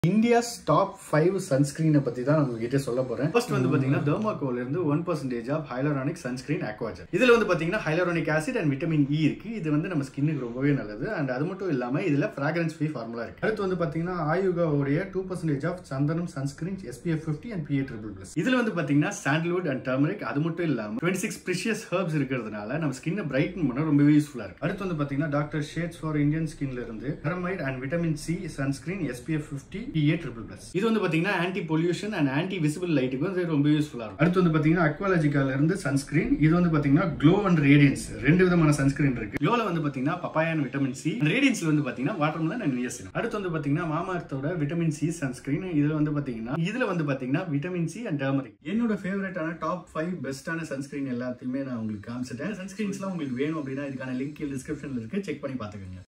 India's top five சன்ஸ்கிரீனை பத்தி தான் நான் உங்ககிட்ட சொல்ல போறேன் ஃபர்ஸ்ட் வந்து பாத்தீங்கன்னா டெர்மாகோல இருந்து one percentage of hyaluronic sunscreen aqua gel இதுல வந்து பாத்தீங்கன்னா hyaluronic acid and vitamin E இருக்கு இது வந்து நம்ம ஸ்கின்னுக்கு ரொம்பவே நல்லது அண்ட் அது மட்டும் இல்லாம இதுல ஃபிராக்ரன்ஸ் ஃப்ரீ ஃபார்முலா இருக்கு அடுத்து வந்து பாத்தீங்கன்னா ஆயுகாவுடைய டூ பர்சன்டேஜ் ஆஃப் சந்தனம் sunscreen SPF fifty and PA triple plus இதுல வந்து பாத்தீங்கன்னா சாண்டல்வுட் அண்ட் டர்மரிக் அது மட்டும் இல்லாம டுவெண்ட்டி சிக்ஸ் ப்ரிஷியஸ் ஹர்ப்ஸ் இருக்கிறதுனால நம்ம ஸ்கின்னை பிரைட்டன் பண்ண ரொம்பவே யூஸ்ஃபுல்லா இருக்கு அடுத்து வந்து பாத்தீங்கன்னா டாக்டர் ஷேட்ஸ் ஃபார் இந்தியன் ஸ்கின்ல இருந்து ceramide and vitamin C sunscreen SPF fifty PA triple plus இது வந்து பாத்தீங்கன்னா anti pollution and anti visible லைட்டுக்கு வந்து ரொம்ப யூஸ்ஃபுல்லா இருக்கும் அடுத்து வந்து பாத்தீங்கன்னா அக்வாலஜிக்கால இருந்து சன்ஸ்கிரீன் இது வந்து பாத்தீங்கன்னா க்ளோ அண்ட் ரேடியன்ஸ் ரெண்டு விதமான சன்ஸ்கிரீன் இருக்கு க்ளோல வந்து பாத்தீங்கன்னா பப்பாயான் விட்டமின் சி ரேடியன்ஸ்ல வந்து பாத்தீங்கன்னா வாட்டர்மெலன் அண்ட் நியசின் அடுத்து வந்து பாத்தீங்கன்னா மாமார்த்தோட விட்டமின் சி சன்ஸ்கிரீன் இதுல வந்து பாத்தீங்கன்னா இதுல வந்து பாத்தீங்கன்னா விட்டமின் சி அண்ட் டர்மரிக் என்னோட ஃபேவரட்டான டாப் ஃபைவ் பெஸ்டான சன்ஸ்கிரீன் எல்லாத்தையுமே நான் உங்களுக்கு காமிச்சிட்டேன் சன்ஸ்கிரீன்ஸ்லாம் உங்களுக்கு வேணும் அப்படின்னா இதுக்கான லிங்க் டிஸ்கிரிப்ஷன்ல இருக்கு செக் பண்ணி பாத்துக்கோங்க